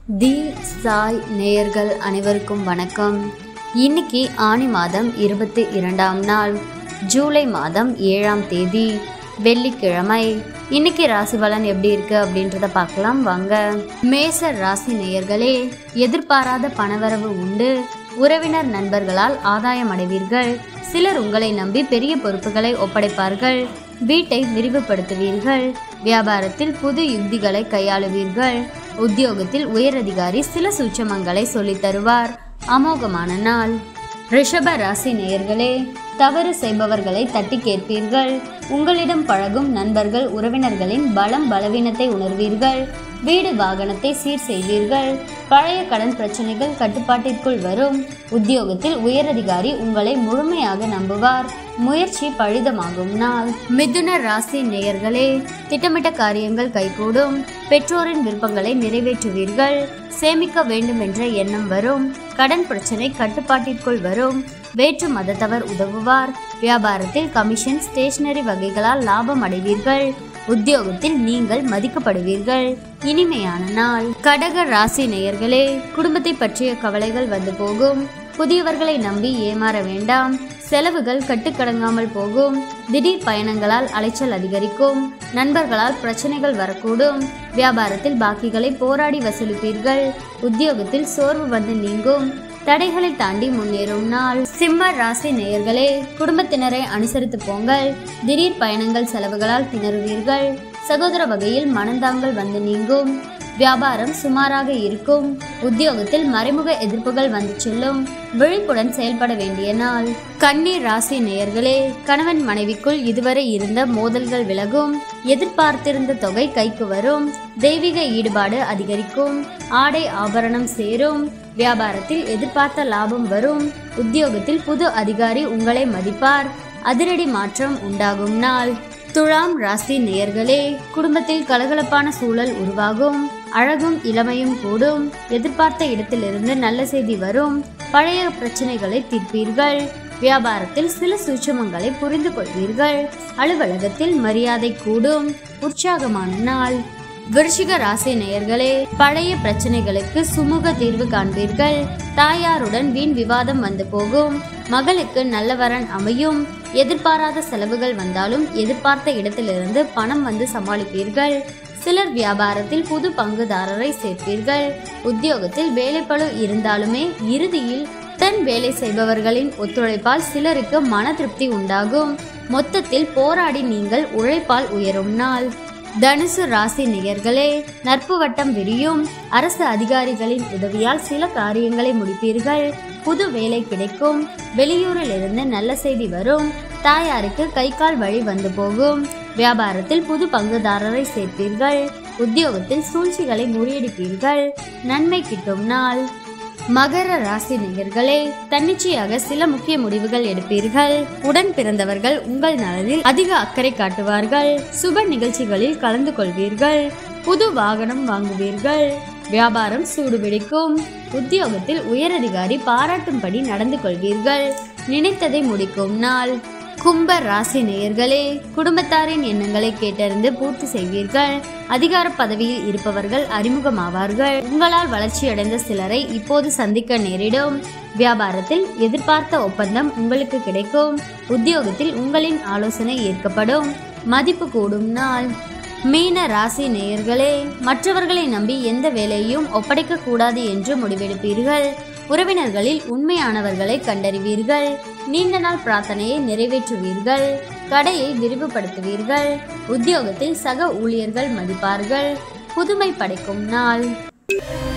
தி சாய் நேயர்கள் அனைவருக்கும் வணக்கம் இன்னைக்கு ஆனி மாதம் இருபத்தி இரண்டாம் நாள் ஜூலை மாதம் ஏழாம் தேதி வெள்ளிக்கிழமை இன்னைக்கு ராசி பலன் எப்படி இருக்கு அப்படின்றத பார்க்கலாம் வாங்க மேச ராசி நேயர்களே எதிர்பாராத பணவரவு உண்டு உறவினர் நண்பர்களால் ஆதாயம் அடைவீர்கள் சிலர் உங்களை நம்பி பெரிய பொறுப்புகளை ஒப்படைப்பார்கள் வீட்டை விரிவுபடுத்துவீர்கள் வியாபாரத்தில் புது யுக்திகளை கையாளுவீர்கள் உத்தியோகத்தில் உயரதிகாரி சில சூட்சமங்களை சொல்லித் தருவார் அமோகமான நாள் ரிஷப ராசி நேயர்களே தவறு செய்பவர்களை தட்டி கேட்பீர்கள் உங்களிடம் பழகும் நண்பர்கள் உறவினர்களின் பலம் பலவீனத்தை உணர்வீர்கள் வீடு வாகனத்தை சீர் செய்வீர்கள் பழைய கடன் பிரச்சனைகள் கட்டுப்பாட்டிற்குள் வரும் உத்தியோகத்தில் உயரதிகாரி உங்களை முழுமையாக நம்புவார் முயற்சி பழிதமாகும் நாள் மிதுன ராசி நேயர்களே திட்டமிட்ட காரியங்கள் கைகூடும் பெற்றோரின் விருப்பங்களை நிறைவேற்றுவீர்கள் சேமிக்க வேண்டும் என்ற எண்ணம் வரும் கடன் பிரச்சனை கட்டுப்பாட்டிற்குள் வரும் வேற்று மதத்தவர் உதவுவார் வியாபாரத்தில் கமிஷன் ஸ்டேஷனரி வகைகளால் லாபம் அடைவீர்கள் உத்தியோகத்தில் நீங்கள் மதிக்கப்படுவீர்கள் இனிமையான நாள் கடக ராசி நேயர்களே குடும்பத்தை பற்றிய கவலைகள் வந்து போகும் புதியவர்களை நம்பி ஏமாற வேண்டாம் செலவுகள் கட்டுக்கடங்காமல் போகும் திடீர் பயணங்களால் அலைச்சல் அதிகரிக்கும் நண்பர்களால் பிரச்சனைகள் வரக்கூடும் வியாபாரத்தில் பாக்கிகளை போராடி வசூலிப்பீர்கள் உத்தியோகத்தில் சோர்வு வந்து நீங்கும் தடைகளை தாண்டி முன்னேறும் நாள் சிம்ம ராசி நேயர்களே குடும்பத்தினரை அனுசரித்து போங்கள் திடீர் பயணங்கள் செலவுகளால் திணறுவீர்கள் சகோதர வகையில் மனந்தாங்கள் வந்து நீங்கும் வியாபாரம் சுமாராக இருக்கும் உத்தியோகத்தில் மறைமுக எதிர்ப்புகள் வந்து செல்லும் விழிப்புடன் செயல்பட வேண்டிய நாள் கண்ணீர் ராசி நேயர்களே கணவன் மனைவிக்குள் இதுவரை இருந்த மோதல்கள் விலகும் எதிர்பார்த்திருந்த தொகை கைக்கு வரும் தெய்வீக ஈடுபாடு அதிகரிக்கும் ஆடை ஆபரணம் சேரும் வியாபாரத்தில் எதிர்பார்த்த லாபம் வரும் உத்தியோகத்தில் புது அதிகாரி உங்களை மதிப்பார் அதிரடி மாற்றம் உண்டாகும் நாள் துலாம் ராசி நேயர்களே குடும்பத்தில் கலகலப்பான சூழல் உருவாகும் அழகும் இளமையும் கூடும் எதிர்பார்த்த இடத்திலிருந்து நல்ல செய்தி வரும் பழைய பிரச்சனைகளை தீர்ப்பீர்கள் வியாபாரத்தில் சில சூட்சமங்களை புரிந்து கொள்வீர்கள் அலுவலகத்தில் மரியாதை கூடும் உற்சாகமான நாள் விருச்சிக ராசி நேயர்களே பழைய பிரச்சனைகளுக்கு சுமூக தீர்வு காண்பீர்கள் தாயாருடன் வீண் விவாதம் வந்து போகும் மகளுக்கு நல்லவரன் அமையும் எதிர்பாராத செலவுகள் வந்தாலும் எதிர்பார்த்த இடத்திலிருந்து பணம் வந்து சமாளிப்பீர்கள் சிலர் வியாபாரத்தில் புது பங்குதாரரை சேர்ப்பீர்கள் உத்தியோகத்தில் வேலைப்பளு இருந்தாலுமே இறுதியில் தன் வேலை செய்பவர்களின் ஒத்துழைப்பால் சிலருக்கு மன திருப்தி உண்டாகும் மொத்தத்தில் போராடி நீங்கள் உழைப்பால் உயரும் நாள் தனுசு ராசி நேயர்களே நட்பு வட்டம் விரியும் அரசு அதிகாரிகளின் உதவியால் சில காரியங்களை முடிப்பீர்கள் புது வேலை கிடைக்கும் வெளியூரில் இருந்து நல்ல செய்தி வரும் தாயாருக்கு கை கால் வழி வந்து போகும் வியாபாரத்தில் புது பங்குதாரரை சேர்ப்பீர்கள் உத்தியோகத்தில் சூழ்ச்சிகளை முறியடிப்பீர்கள் நன்மை கிட்டும் நாள் மகர ராசி நேயர்களே தன்னிச்சையாக சில முக்கிய முடிவுகள் எடுப்பீர்கள் உடன் பிறந்தவர்கள் உங்கள் நலனில் அதிக அக்கறை காட்டுவார்கள் சுப நிகழ்ச்சிகளில் கலந்து கொள்வீர்கள் புது வாகனம் வாங்குவீர்கள் வியாபாரம் சூடுபிடிக்கும் உத்தியோகத்தில் உயரதிகாரி பாராட்டும்படி நடந்து கொள்வீர்கள் நினைத்ததை முடிக்கும் நாள் கும்ப ராசி நேயர்களே குடும்பத்தாரின் எண்ணங்களை கேட்டறிந்து பூர்த்தி செய்வீர்கள் அதிகார பதவியில் இருப்பவர்கள் அறிமுகமாவார்கள் உங்களால் வளர்ச்சியடைந்த சிலரை இப்போது சந்திக்க நேரிடும் வியாபாரத்தில் எதிர்பார்த்த ஒப்பந்தம் உங்களுக்கு கிடைக்கும் உத்தியோகத்தில் உங்களின் ஆலோசனை ஏற்கப்படும் மதிப்பு கூடும் நாள் மீன ராசி நேயர்களே மற்றவர்களை நம்பி எந்த வேலையும் ஒப்படைக்க கூடாது என்று முடிவெடுப்பீர்கள் உறவினர்களில் உண்மையானவர்களை கண்டறிவீர்கள் நீண்ட நாள் பிரார்த்தனையை நிறைவேற்றுவீர்கள் கடையை விரிவுபடுத்துவீர்கள் உத்தியோகத்தில் சக ஊழியர்கள் மதிப்பார்கள் புதுமை படைக்கும் நாள்